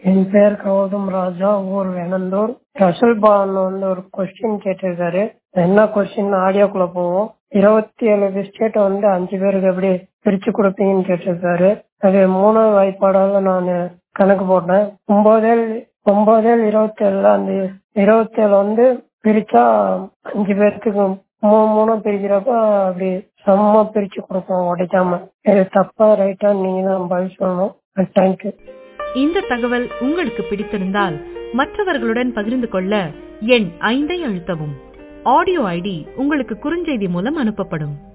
என் பெயர் கௌதம் ராஜா ஊர் வெனந்தூர் ரசல் பான் வந்து ஒரு கொஸ்டின் கேட்டிருக்காரு என்ன கொஸ்டின் ஆடியோக்குள்ள போவோம் இருபத்தி ஏழு ஸ்டேட் வந்து அஞ்சு பேருக்கு எப்படி பிரிச்சு கொடுப்பீங்கன்னு கேட்டிருக்காரு அது மூணு வாய்ப்பாடால நான் கணக்கு போட்டேன் ஒன்பதேல் ஒன்பதேல் இருபத்தி ஏழுல அந்த இருபத்தி ஏழு வந்து பிரிச்சா அஞ்சு பேர்த்துக்கு மூணு மூணு பிரிக்கிறப்ப அப்படி சமமா பிரிச்சு கொடுப்போம் உடைக்காம இது தப்பா ரைட்டா நீங்க தான் பதில் சொல்லணும் தேங்க்யூ இந்த தகவல் உங்களுக்கு பிடித்திருந்தால் மற்றவர்களுடன் பகிர்ந்து கொள்ள எண் ஐந்தை அழுத்தவும் ஆடியோ ஐடி உங்களுக்கு குறுஞ்செய்தி மூலம் அனுப்பப்படும்